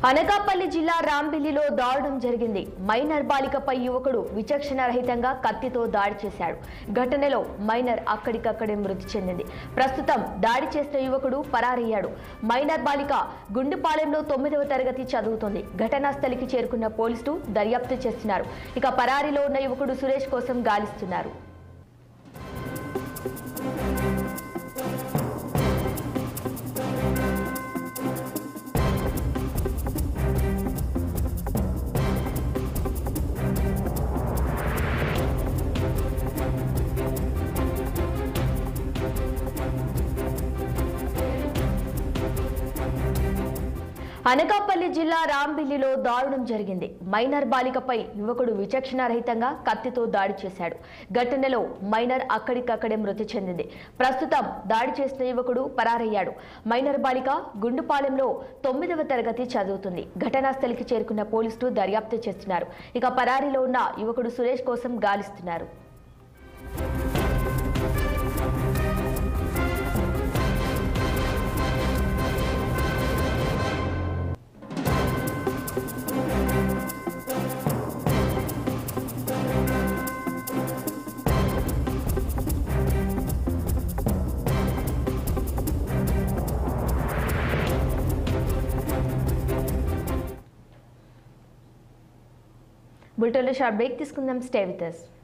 అనకాపల్లి జిల్లా రాంబిల్లిలో దారుణం జరిగింది మైనర్ బాలికపై యువకుడు విచక్షణ రహితంగా కత్తితో దాడి చేశాడు ఘటనలో మైనర్ అక్కడికక్కడే మృతి చెందింది ప్రస్తుతం దాడి చేసిన యువకుడు పరారయ్యాడు మైనర్ బాలిక గుండుపాలెంలో తొమ్మిదవ తరగతి చదువుతోంది ఘటనా స్థలికి చేరుకున్న పోలీసులు దర్యాప్తు చేస్తున్నారు ఇక పరారీలో ఉన్న యువకుడు సురేష్ కోసం గాలిస్తున్నారు అనకాపల్లి జిల్లా రాంబిల్లిలో దారుణం జరిగింది మైనర్ బాలికపై యువకుడు విచక్షణారహితంగా కత్తితో దాడి చేశాడు ఘటనలో మైనర్ అక్కడికక్కడే మృతి చెందింది ప్రస్తుతం దాడి చేసిన యువకుడు పరారయ్యాడు మైనర్ బాలిక గుండుపాలెంలో తొమ్మిదవ తరగతి చదువుతుంది ఘటనా స్థలికి చేరుకున్న పోలీసులు దర్యాప్తు చేస్తున్నారు ఇక పరారీలో ఉన్న యువకుడు సురేష్ కోసం గాలిస్తున్నారు బులెటిన్లో షార్ట్ బ్రేక్ తీసుకుందాం స్టే విత్ us